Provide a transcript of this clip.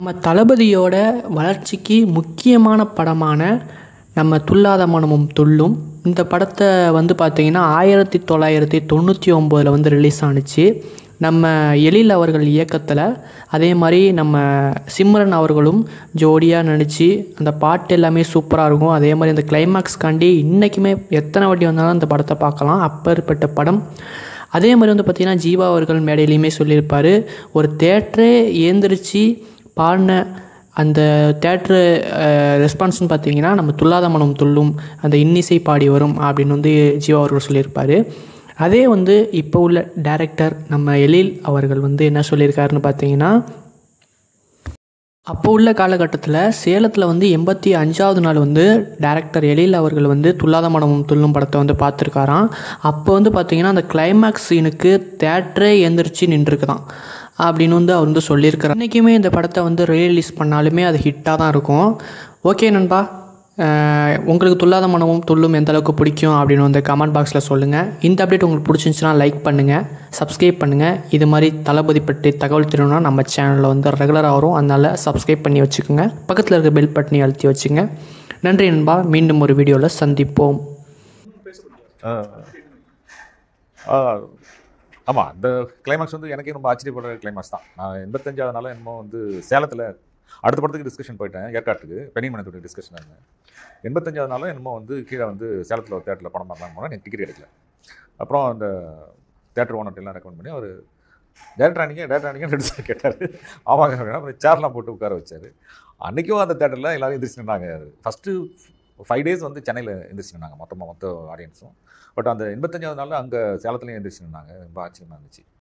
நம்ம தளபதியோட வளர்ச்சிக்கு முக்கியமான படமான நம்ம துல்லாத மனமும் துள்ளும் இந்த படத்தை வந்து பார்த்திங்கன்னா ஆயிரத்தி தொள்ளாயிரத்தி தொண்ணூற்றி ஒம்போதில் வந்து ரிலீஸ் ஆணுச்சு நம்ம எழில் அவர்கள் இயக்கத்தில் அதே மாதிரி நம்ம சிம்ரன் அவர்களும் ஜோடியாக நடித்து அந்த பாட்டு எல்லாமே சூப்பராக இருக்கும் அதே மாதிரி அந்த கிளைமேக்ஸ்காண்டி இன்றைக்குமே எத்தனை வாட்டி வந்தாலும் அந்த படத்தை பார்க்கலாம் அப்பேற்பட்ட படம் அதே மாதிரி வந்து பார்த்திங்கன்னா ஜீவா அவர்கள் மேடையிலையுமே சொல்லியிருப்பார் ஒரு தேட்டரே ஏந்திரிச்சு பாடின அந்த தேட்ரு ரெஸ்பான்ஸ்னு பார்த்தீங்கன்னா நம்ம துல்லாத மனம் துள்ளும் அந்த இன்னிசை பாடி வரும் அப்படின்னு வந்து ஜீவா அவர்கள் சொல்லியிருப்பார் அதே வந்து இப்போ உள்ள டைரக்டர் நம்ம எழில் அவர்கள் வந்து என்ன சொல்லியிருக்காருன்னு பார்த்தீங்கன்னா அப்போ உள்ள காலகட்டத்தில் சேலத்தில் வந்து எண்பத்தி அஞ்சாவது நாள் வந்து டேரக்டர் எழில் அவர்கள் வந்து துல்லாத மனமும் துள்ளும் படத்தை வந்து பார்த்துருக்காராம் அப்போ வந்து பார்த்தீங்கன்னா அந்த கிளைமேக்ஸ் சீனுக்கு தேட்டரே எந்திரிச்சு நின்றுருக்குதான் அப்படின்னு வந்து அவர் வந்து சொல்லியிருக்கிறார் இன்றைக்குமே இந்த படத்தை வந்து ரிலீஸ் பண்ணாலுமே அது ஹிட்டாக தான் இருக்கும் ஓகே நண்பா அஹ் உங்களுக்கு துல்லாத மனமும் துள்ளும் எந்த அளவுக்கு பிடிக்கும் அப்படின்னு வந்து கமெண்ட் பாக்ஸில் சொல்லுங்கள் இந்த அப்டேட் உங்களுக்கு பிடிச்சிருந்துச்சுன்னா லைக் பண்ணுங்கள் சப்ஸ்கிரைப் பண்ணுங்கள் இது மாதிரி தளபதி பற்றி தகவல் தெரியணும்னா நம்ம சேனலில் வந்து ரெகுலராக வரும் அதனால் சப்ஸ்கிரைப் பண்ணி வச்சுக்கோங்க பக்கத்தில் இருக்க பெல் பட்டனை அழுத்தி வச்சுங்க நன்றி நண்பா மீண்டும் ஒரு வீடியோவில் சந்திப்போம் ஆமாம் அந்த கிளைமாக்ஸ் வந்து எனக்கே ரொம்ப ஆச்சரியப்படுற கிளைமாக்ஸ் தான் நான் எண்பத்தஞ்சாவது நாள் என்னமோ வந்து சேலத்தில் அடுத்த படத்துக்கு டிஸ்கஷன் போயிட்டேன் ஏற்காட்டுக்கு பெனிமனத்துடைய டிஸ்கஷன் இருந்தேன் எண்பத்தஞ்சாவது நாளும் என்னமோ வந்து கீழே வந்து சேலத்தில் ஒரு தேட்டரில் படம் பார்க்கலாம் போனால் எனக்கு டிக்கெட் எடுக்கல அப்புறம் அந்த தேட்டர் ஓனர் எல்லாம் ரெக்கமெண்ட் பண்ணி அவர் டேரக்டர் அன்றைக்கி டேரக்டர் அன்றைக்கி ரெண்டு கேட்டார் ஆமாங்க அப்படின்னா அப்புறம் சேர்லாம் போட்டு உட்கார வச்சார் அன்றைக்கும் அந்த தேட்டரில் எல்லாரும் எந்திரிச்சு நின்னாங்க ஃபஸ்ட்டு ஃபைவ் டேஸ் வந்து சென்னையில் எந்திரிச்சு நின்னாங்க மொத்தமாக மொத்த ஆடியன்ஸும் பட் அந்த எண்பத்தஞ்சாவது நாள் அங்கே சேலத்துலேயும் எந்திரிச்சு நின்னாங்க ரொம்ப ஆச்சரியமாக இருந்துச்சு